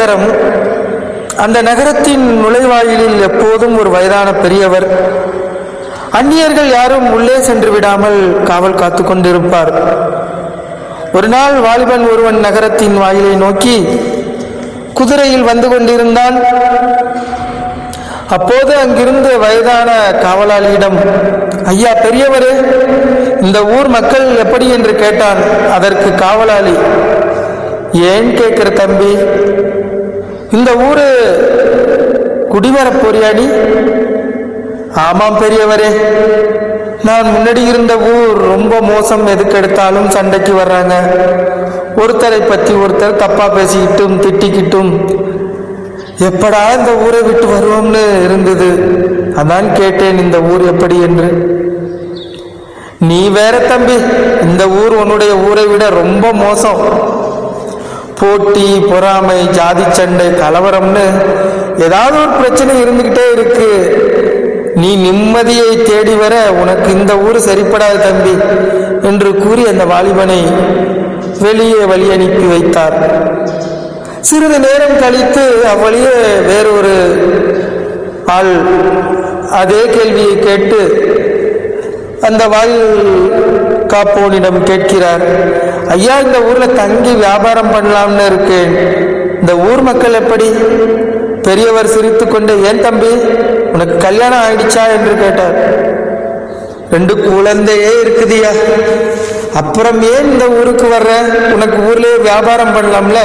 நகரம் அந்த நகரத்தின் நுழைவாயிலில் எப்போதும் ஒரு வயதான பெரியவர் அந்நியர்கள் யாரும் உள்ளே சென்று விடாமல் காவல் காத்து கொண்டிருப்பார் ஒரு நாள் வாலிபன் ஒருவன் நகரத்தின் வாயிலை நோக்கி குதிரையில் வந்து கொண்டிருந்தான் அப்போது அங்கிருந்த வயதான காவலாளியிடம் ஐயா பெரியவரே இந்த ஊர் மக்கள் எப்படி என்று கேட்டான் அதற்கு காவலாளி ஏன் கேட்கிற தம்பி இந்த ஊரு குடிவரப் போறியாடி ஆமாம் பெரியவரே நான் முன்னாடி இருந்த ஊர் ரொம்ப மோசம் எதுக்கு எடுத்தாலும் சண்டைக்கு வர்றாங்க ஒருத்தரை பற்றி ஒருத்தர் தப்பா பேசிக்கிட்டும் திட்டிக்கிட்டும் எப்படா இந்த ஊரை விட்டு வருவோம்னு இருந்தது அதான் கேட்டேன் இந்த ஊர் எப்படி என்று நீ வேற தம்பி இந்த ஊர் உன்னுடைய ஊரை விட ரொம்ப மோசம் போட்டி பொறாமை ஜாதி சண்டை கலவரம்னு ஏதாவது ஒரு பிரச்சனை இருந்துகிட்டே இருக்கு நீ நிம்மதியை தேடி வர உனக்கு இந்த ஊர் சரிப்படாது தம்பி என்று கூறி அந்த வாலிபனை வெளியே வழி அனுப்பி வைத்தார் சிறிது நேரம் கழித்து அவ்வழியே வேறொரு ஆள் அதே கேள்வியை கேட்டு அந்த வாயில் காப்போனிடம் கேட்கிறார் ஐயா இந்த ஊர்ல தங்கி வியாபாரம் பண்ணலாம்னு இருக்கேன் இந்த ஊர் மக்கள் எப்படி பெரியவர் சிரித்து கொண்டு ஏன் தம்பி உனக்கு கல்யாணம் ஆயிடுச்சா என்று கேட்டார் ரெண்டு குழந்தையே இருக்குதியா அப்புறம் ஏன் இந்த ஊருக்கு வர்ற உனக்கு ஊர்லயே வியாபாரம் பண்ணலாம்ல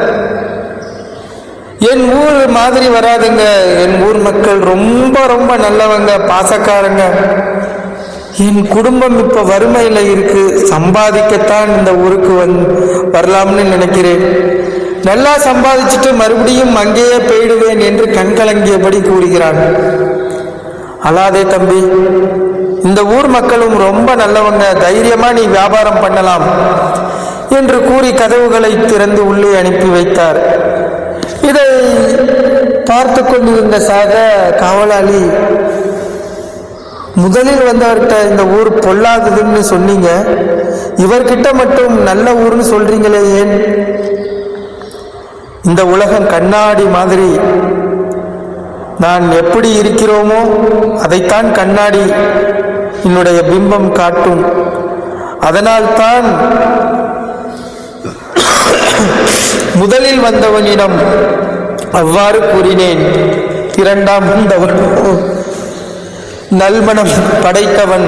என் ஊர் மாதிரி வராதுங்க என் ஊர் மக்கள் ரொம்ப ரொம்ப நல்லவங்க பாசக்காரங்க என் குடும்பம் இப்ப வறுமையில இருக்கு சம்பாதிக்கத்தான் இந்த ஊருக்கு வந் வரலாம்னு நினைக்கிறேன் நல்லா சம்பாதிச்சுட்டு மறுபடியும் அங்கேயே போயிடுவேன் என்று கண்கலங்கியபடி கூறுகிறான் அல்லாதே தம்பி இந்த ஊர் மக்களும் ரொம்ப நல்லவங்க தைரியமா நீ வியாபாரம் பண்ணலாம் என்று கூறி கதவுகளை திறந்து உள்ளே அனுப்பி வைத்தார் இதை பார்த்து கொண்டிருந்த சாக காவலாளி முதலில் வந்தவர்கிட்ட இந்த ஊர் பொல்லாததுன்னு சொன்னீங்க இவர்கிட்ட மட்டும் நல்ல ஊர்னு சொல்றீங்களே ஏன் இந்த உலகம் கண்ணாடி மாதிரி நான் எப்படி இருக்கிறோமோ அதைத்தான் கண்ணாடி என்னுடைய பிம்பம் காட்டும் அதனால்தான் முதலில் வந்தவனிடம் அவ்வாறு கூறினேன் இரண்டாம் வந்தவன் நல்மணம் படைத்தவன்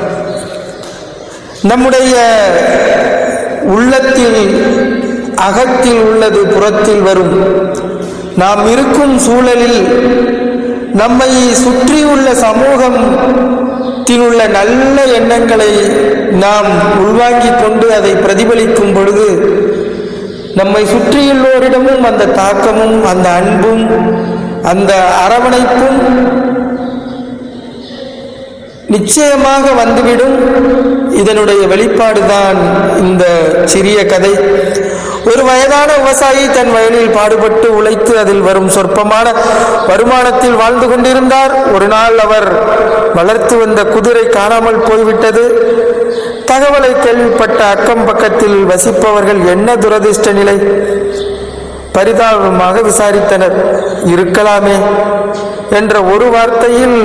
நம்முடைய உள்ளத்தில் அகத்தில் உள்ளது புறத்தில் வரும் நாம் இருக்கும் சூழலில் நம்மை சுற்றியுள்ள சமூகத்தில் உள்ள நல்ல எண்ணங்களை நாம் உள்வாங்கிக் கொண்டு அதை பிரதிபலிக்கும் பொழுது நம்மை சுற்றியுள்ளோரிடமும் அந்த தாக்கமும் அந்த அன்பும் அந்த அரவணைப்பும் நிச்சயமாக வந்துவிடும் இதனுடைய வெளிப்பாடுதான் இந்த சிறிய கதை ஒரு வயதான விவசாயி தன் வயலில் பாடுபட்டு உழைத்து அதில் வரும் சொற்பமான வருமானத்தில் வாழ்ந்து கொண்டிருந்தார் ஒரு நாள் அவர் வளர்த்து வந்த குதிரை காணாமல் போய்விட்டது தகவலை கேள்விப்பட்ட அக்கம் பக்கத்தில் வசிப்பவர்கள் என்ன துரதிர்ஷ்ட நிலை பரிதாபமாக விசாரித்தனர் இருக்கலாமே என்ற ஒரு வார்த்தையில்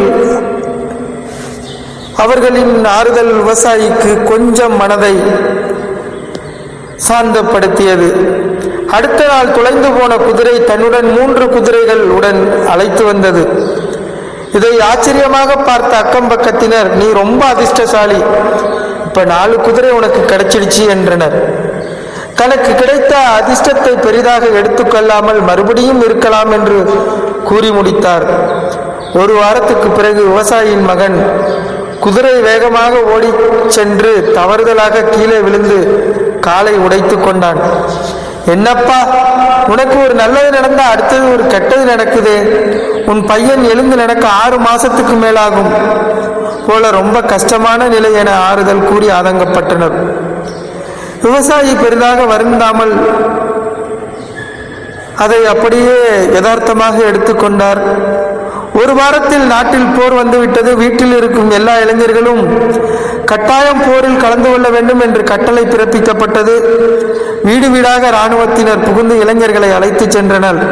அவர்களின் ஆறுதல் விவசாயிக்கு கொஞ்சம் மனதை சாந்தப்படுத்தியது அடுத்த நாள் தொலைந்து போன குதிரை தன்னுடன் மூன்று குதிரைகள் உடன் அழைத்து வந்தது இதை ஆச்சரியமாக பார்த்த அக்கம் பக்கத்தினர் நீ ரொம்ப அதிர்ஷ்டசாலி இப்ப நாலு குதிரை உனக்கு கிடைச்சிடுச்சு என்றனர் தனக்கு கிடைத்த அதிர்ஷ்டத்தை பெரிதாக எடுத்துக்கொள்ளாமல் மறுபடியும் இருக்கலாம் என்று கூறி முடித்தார் ஒரு வாரத்துக்கு பிறகு விவசாயியின் மகன் குதிரை வேகமாக ஓடிச் சென்று தவறுதலாக கீழே விழுந்து காலை உடைத்து கொண்டான் என்னப்பா உனக்கு ஒரு நல்லது நடந்தா அடுத்தது ஒரு கெட்டது நடக்குது உன் பையன் எழுந்து நடக்க ஆறு மாசத்துக்கு மேலாகும் போல ரொம்ப கஷ்டமான நிலை என ஆறுதல் கூறி ஆதங்கப்பட்டனர் விவசாயி பெரிதாக வருந்தாமல் அதை அப்படியே யதார்த்தமாக எடுத்துக்கொண்டார் ஒரு வாரத்தில் நாட்டில் போர் வந்துவிட்டது வீட்டில் இருக்கும் எல்லா இளைஞர்களும் கட்டாயம் போரில் கலந்து கொள்ள வேண்டும் என்று கட்டளை பிறப்பிக்கப்பட்டது வீடு வீடாக இராணுவத்தினர் புகுந்து இளைஞர்களை அழைத்துச் சென்றனர்